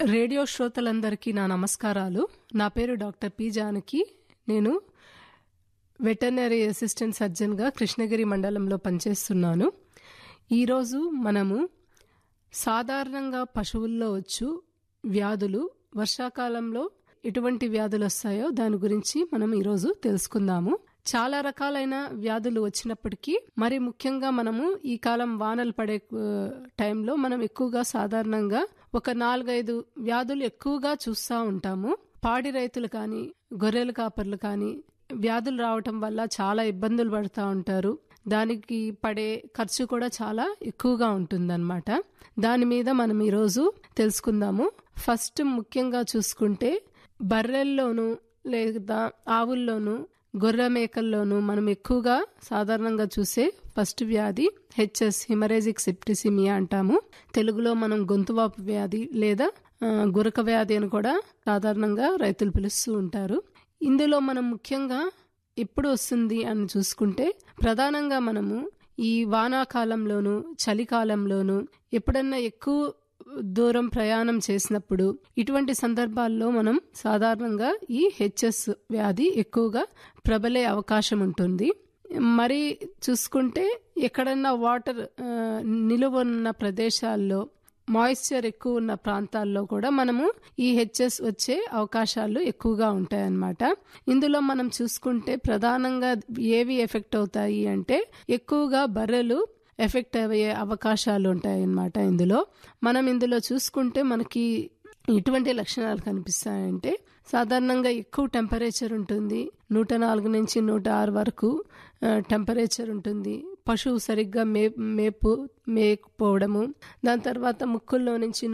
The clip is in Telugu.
రేడియో శ్రోతలందరికీ నా నమస్కారాలు నా పేరు డాక్టర్ పి జానకి నేను వెటర్నరీ అసిస్టెంట్ సర్జన్గా కృష్ణగిరి మండలంలో పనిచేస్తున్నాను ఈరోజు మనము సాధారణంగా పశువుల్లో వచ్చు వ్యాధులు వర్షాకాలంలో ఎటువంటి వ్యాధులు వస్తాయో దాని గురించి మనం ఈరోజు తెలుసుకుందాము చాలా రకాలైన వ్యాధులు వచ్చినప్పటికీ మరి ముఖ్యంగా మనము ఈ కాలం వానలు పడే ఆ, టైంలో మనం ఎక్కువగా సాధారణంగా ఒక నాలుగైదు వ్యాధులు ఎక్కువగా చూస్తూ ఉంటాము పాడి రైతులు కానీ గొర్రెల కాపర్లు కానీ వ్యాధులు రావటం వల్ల చాలా ఇబ్బందులు పడుతూ ఉంటారు దానికి పడే ఖర్చు కూడా చాలా ఎక్కువగా ఉంటుందన్నమాట దాని మీద మనం ఈరోజు తెలుసుకుందాము ఫస్ట్ ముఖ్యంగా చూసుకుంటే బర్రెల్లోనూ లేదా ఆవుల్లోనూ గొర్రె మేకల్లోనూ మనం ఎక్కువగా సాధారణంగా చూసే ఫస్ట్ వ్యాధి హెచ్ఎస్ హిమరేజిక్ సెప్టిసిమియా అంటాము తెలుగులో మనం గొంతువాపు వ్యాధి లేదా ఆ, గురక వ్యాధి అని కూడా సాధారణంగా రైతులు పిలుస్తూ ఉంటారు ఇందులో మనం ముఖ్యంగా ఎప్పుడు వస్తుంది అని చూసుకుంటే ప్రధానంగా మనము ఈ వానాకాలంలోను చలికాలంలోను ఎప్పుడన్నా ఎక్కువ దూరం ప్రయాణం చేసినప్పుడు ఇటువంటి సందర్భాల్లో మనం సాధారణంగా ఈ హెచ్ఎస్ వ్యాధి ఎక్కువగా ప్రబలే అవకాశం ఉంటుంది మరి చూసుకుంటే ఎక్కడన్నా వాటర్ ఆ, నిలువ ఉన్న ప్రదేశాల్లో మాయిశ్చర్ ఎక్కువ ఉన్న ప్రాంతాల్లో కూడా మనము ఈ హెచ్ఎస్ వచ్చే అవకాశాలు ఎక్కువగా ఉంటాయన్నమాట ఇందులో మనం చూసుకుంటే ప్రధానంగా ఏవి ఎఫెక్ట్ అవుతాయి అంటే ఎక్కువగా బర్రెలు ఎఫెక్ట్ అయ్యే అవకాశాలు ఉంటాయన్నమాట ఇందులో మనం ఇందులో చూసుకుంటే మనకి ఎటువంటి లక్షణాలు కనిపిస్తాయంటే సాధారణంగా ఎక్కువ టెంపరేచర్ ఉంటుంది నూట నాలుగు నుంచి నూట ఆరు వరకు ఆ, టెంపరేచర్ ఉంటుంది పశువు సరిగ్గా మే మేపు మేకపోవడము దాని తర్వాత ముక్కుల్లో నుంచి